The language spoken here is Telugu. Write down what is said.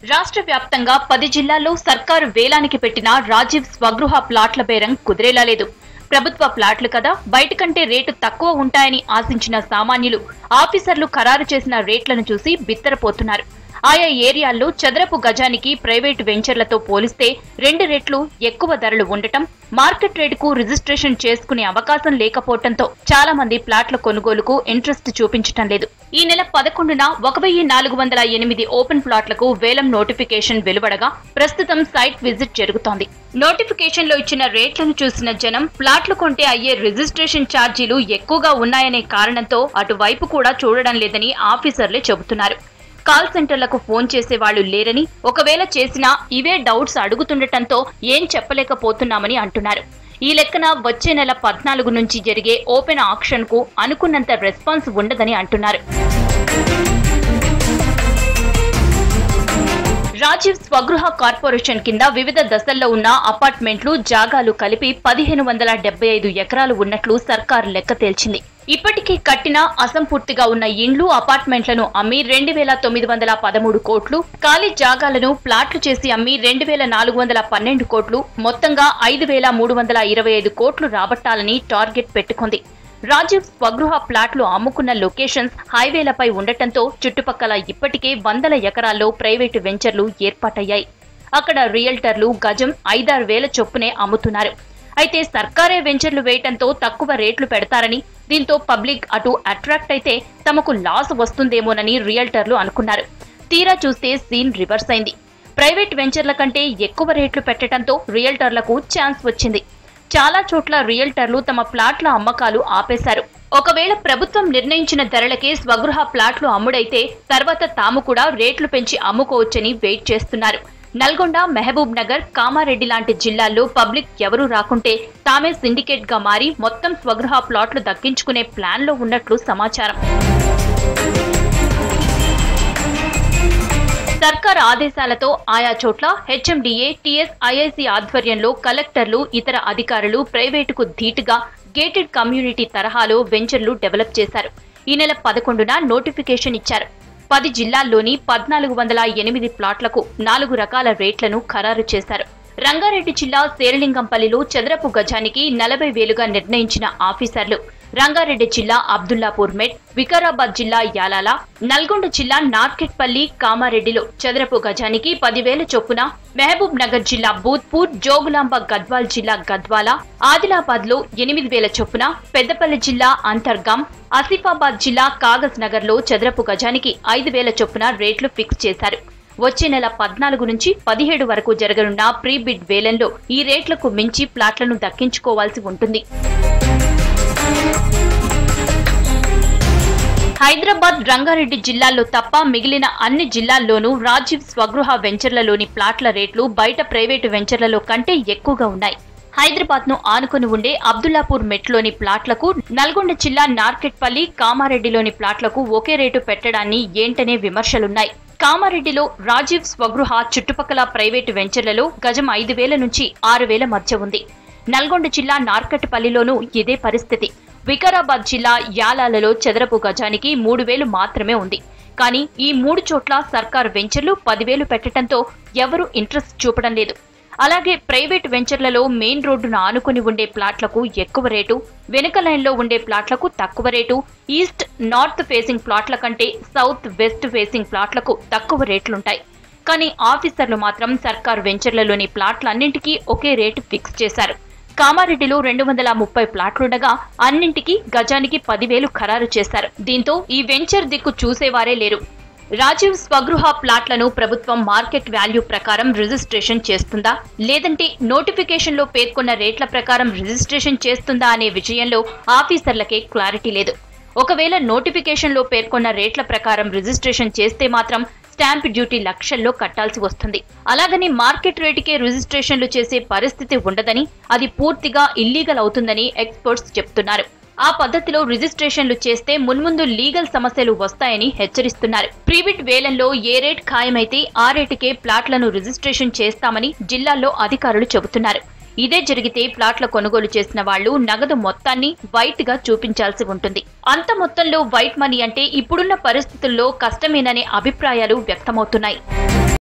రాష్ట్ర వ్యాప్తంగా పది జిల్లాల్లో సర్కారు వేలానికి పెట్టిన రాజీవ్ స్వగృహ ప్లాట్ల బేరం కుదిరేలా లేదు ప్రభుత్వ ప్లాట్లు కదా బయట కంటే రేటు తక్కువ ఉంటాయని ఆశించిన సామాన్యులు ఆఫీసర్లు ఖరారు చేసిన రేట్లను చూసి బిత్తరపోతున్నారు ఆయా ఏరియాల్లో చదరపు గజానికి ప్రైవేటు వెంచర్లతో పోలిస్తే రెండు రెట్లు ఎక్కువ ధరలు ఉండటం మార్కెట్ రేటుకు రిజిస్ట్రేషన్ చేసుకునే అవకాశం లేకపోవడంతో చాలా మంది ప్లాట్ల కొనుగోలుకు ఇంట్రెస్ట్ చూపించటం లేదు ఈ నెల పదకొండున ఒక వెయ్యి నాలుగు వందల ఎనిమిది ఓపెన్ ప్లాట్లకు వేలం నోటిఫికేషన్ వెలువడగా ప్రస్తుతం సైట్ విజిట్ జరుగుతోంది నోటిఫికేషన్ లో ఇచ్చిన రేట్లను చూసిన జనం ప్లాట్లు కొంటే అయ్యే రిజిస్ట్రేషన్ ఛార్జీలు ఎక్కువగా ఉన్నాయనే కారణంతో అటువైపు కూడా చూడడం లేదని ఆఫీసర్లే చెబుతున్నారు కాల్ సెంటర్లకు ఫోన్ చేసే వాళ్ళు లేరని ఒకవేళ చేసినా ఇవే డౌట్స్ అడుగుతుండటంతో ఏం చెప్పలేకపోతున్నామని అంటున్నారు ఈ లెక్కన వచ్చే నెల పద్నాలుగు నుంచి జరిగే ఓపెన్ ఆక్షన్ కు అనుకున్నంత రెస్పాన్స్ ఉండదని అంటున్నారు రాజీవ్ స్వగృహ కార్పొరేషన్ కింద వివిధ దశల్లో ఉన్న అపార్ట్మెంట్లు జాగాలు కలిపి పదిహేను వందల డెబ్బై ఐదు ఎకరాలు ఉన్నట్లు సర్కార్ లెక్క తేల్చింది ఇప్పటికీ కట్టిన అసంపూర్తిగా ఉన్న ఇండ్లు అపార్ట్మెంట్లను అమ్మి రెండు వేల తొమ్మిది వందల పదమూడు కోట్లు ఖాళీ జాగాలను ప్లాట్లు చేసి అమ్మి రెండు వేల నాలుగు వందల పన్నెండు కోట్లు మొత్తంగా ఐదు వేల మూడు వందల ఇరవై ఐదు కోట్లు రాబట్టాలని టార్గెట్ పెట్టుకుంది రాజీవ్ స్వగృహ ప్లాట్లు అమ్ముకున్న లొకేషన్స్ హైవేలపై ఉండటంతో చుట్టుపక్కల ఇప్పటికే వందల ఎకరాల్లో ప్రైవేటు వెంచర్లు ఏర్పాటయ్యాయి అక్కడ రియల్టర్లు గజం ఐదారు వేల చొప్పునే అమ్ముతున్నారు అయితే సర్కారే వెంచర్లు వేయటంతో తక్కువ రేట్లు పెడతారని దీంతో పబ్లిక్ అటు అట్రాక్ట్ అయితే తమకు లాస్ వస్తుందేమోనని రియల్టర్లు అనుకున్నారు తీరా చూస్తే సీన్ రివర్స్ అయింది ప్రైవేట్ వెంచర్ల కంటే ఎక్కువ రేట్లు పెట్టడంతో రియల్టర్లకు ఛాన్స్ వచ్చింది చాలా చోట్ల రియల్టర్లు తమ ప్లాట్ల అమ్మకాలు ఆపేశారు ఒకవేళ ప్రభుత్వం నిర్ణయించిన ధరలకే స్వగృహ ప్లాట్లు అమ్ముడైతే తర్వాత తాము కూడా రేట్లు పెంచి అమ్ముకోవచ్చని వెయిట్ చేస్తున్నారు నల్గొండ మహబూబ్ నగర్ కామారెడ్డి లాంటి జిల్లాల్లో పబ్లిక్ ఎవరూ రాకుంటే తామే సిండికేట్ గా మారి మొత్తం స్వగృహ ప్లాట్లు దక్కించుకునే ప్లాన్ లో ఉన్నట్లు సమాచారం సర్కార్ ఆదేశాలతో ఆయా చోట్ల హెచ్ఎండిఏ టీఎస్ ఐఐసి ఆధ్వర్యంలో కలెక్టర్లు ఇతర అధికారులు ప్రైవేటుకు ధీటుగా గేటెడ్ కమ్యూనిటీ తరహాలో వెంచర్లు డెవలప్ చేశారు ఈ నెల పదకొండున నోటిఫికేషన్ ఇచ్చారు పది జిల్లాల్లోని పద్నాలుగు వందల ఎనిమిది ప్లాట్లకు నాలుగు రకాల రేట్లను ఖరారు చేశారు రంగారెడ్డి జిల్లా శేరలింగంపల్లిలో చదరపు గజానికి నలభై వేలుగా నిర్ణయించిన ఆఫీసర్లు రంగారెడ్డి జిల్లా అబ్దుల్లాపూర్ మెట్ వికారాబాద్ జిల్లా యాలాల నల్గొండ జిల్లా నార్కెట్పల్లి కామారెడ్డిలో చదరపు గజానికి పదివేల చొప్పున మహబూబ్ నగర్ జిల్లా బూత్పూర్ జోగులాంబ గద్వాల్ జిల్లా గద్వాల ఆదిలాబాద్ లో ఎనిమిది వేల చొప్పున పెద్దపల్లి జిల్లా అంతర్గాం ఆసిఫాబాద్ జిల్లా కాగజ్ నగర్ లో చదరపు గజానికి ఐదు వేల చొప్పున రేట్లు ఫిక్స్ చేశారు వచ్చే నెల పద్నాలుగు నుంచి పదిహేడు వరకు జరగనున్న ప్రీ బిడ్ వేలంలో ఈ రేట్లకు మించి ప్లాట్లను దక్కించుకోవాల్సి ఉంటుంది హైదరాబాద్ రంగారెడ్డి జిల్లాల్లో తప్ప మిగిలిన అన్ని జిల్లాల్లోనూ రాజీవ్ స్వగృహ వెంచర్లలోని ప్లాట్ల రేట్లు బయట ప్రైవేటు వెంచర్లలో కంటే ఎక్కువగా ఉన్నాయి హైదరాబాద్ ను ఆనుకుని ఉండే అబ్దుల్లాపూర్ మెట్లోని ప్లాట్లకు నల్గొండ జిల్లా నార్కెట్పల్లి కామారెడ్డిలోని ప్లాట్లకు ఒకే రేటు పెట్టడాన్ని ఏంటనే విమర్శలున్నాయి కామారెడ్డిలో రాజీవ్ స్వగృహ చుట్టుపక్కల ప్రైవేటు వెంచర్లలో గజం ఐదు వేల నుంచి ఆరు వేల మధ్య ఉంది నల్గొండ జిల్లా నార్కట్పల్లిలోనూ ఇదే పరిస్థితి వికారాబాద్ జిల్లా యాలాలలో చదరపు గజానికి మూడు వేలు మాత్రమే ఉంది కానీ ఈ మూడు చోట్ల సర్కార్ వెంచర్లు పదివేలు పెట్టడంతో ఎవరూ ఇంట్రెస్ట్ చూపడం లేదు అలాగే ప్రైవేట్ వెంచర్లలో మెయిన్ రోడ్డును ఆనుకుని ఉండే ప్లాట్లకు ఎక్కువ రేటు వెనుక లైన్లో ఉండే ప్లాట్లకు తక్కువ రేటు ఈస్ట్ నార్త్ ఫేసింగ్ ప్లాట్ల కంటే సౌత్ వెస్ట్ ఫేసింగ్ ప్లాట్లకు తక్కువ రేట్లుంటాయి కానీ ఆఫీసర్లు మాత్రం సర్కార్ వెంచర్లలోని ప్లాట్లన్నింటికీ ఒకే రేటు ఫిక్స్ చేశారు కామారెడ్డిలో రెండు వందల ముప్పై ప్లాట్లుండగా అన్నింటికీ గజానికి పదివేలు ఖరారు చేశారు దీంతో ఈ వెంచర్ దిక్కు చూసేవారే లేరు రాజీవ్ స్వగృహ ప్లాట్లను ప్రభుత్వం మార్కెట్ వాల్యూ ప్రకారం రిజిస్ట్రేషన్ చేస్తుందా లేదంటే నోటిఫికేషన్ లో పేర్కొన్న రేట్ల ప్రకారం రిజిస్ట్రేషన్ చేస్తుందా అనే విషయంలో ఆఫీసర్లకే క్లారిటీ లేదు ఒకవేళ నోటిఫికేషన్ లో పేర్కొన్న రేట్ల ప్రకారం రిజిస్ట్రేషన్ చేస్తే మాత్రం స్టాంప్ డ్యూటీ లక్షల్లో కట్టాల్సి వస్తుంది అలాగని మార్కెట్ రేటుకే రిజిస్ట్రేషన్లు చేసే పరిస్థితి ఉండదని అది పూర్తిగా ఇల్లీగల్ అవుతుందని ఎక్స్పర్ట్స్ చెప్తున్నారు ఆ పద్ధతిలో రిజిస్ట్రేషన్లు చేస్తే మున్ముందు లీగల్ సమస్యలు వస్తాయని హెచ్చరిస్తున్నారు ప్రీవిట్ వేలంలో ఏ రేట్ ఖాయమైతే ఆ రేటుకే ప్లాట్లను రిజిస్ట్రేషన్ చేస్తామని జిల్లాల్లో అధికారులు చెబుతున్నారు ఇదే జరిగితే ప్లాట్ల కొనుగోలు చేసిన వాళ్లు నగదు మొత్తాన్ని వైట్ గా చూపించాల్సి ఉంటుంది అంత మొత్తంలో వైట్ మనీ అంటే ఇప్పుడున్న పరిస్థితుల్లో కష్టమేననే అభిప్రాయాలు వ్యక్తమవుతున్నాయి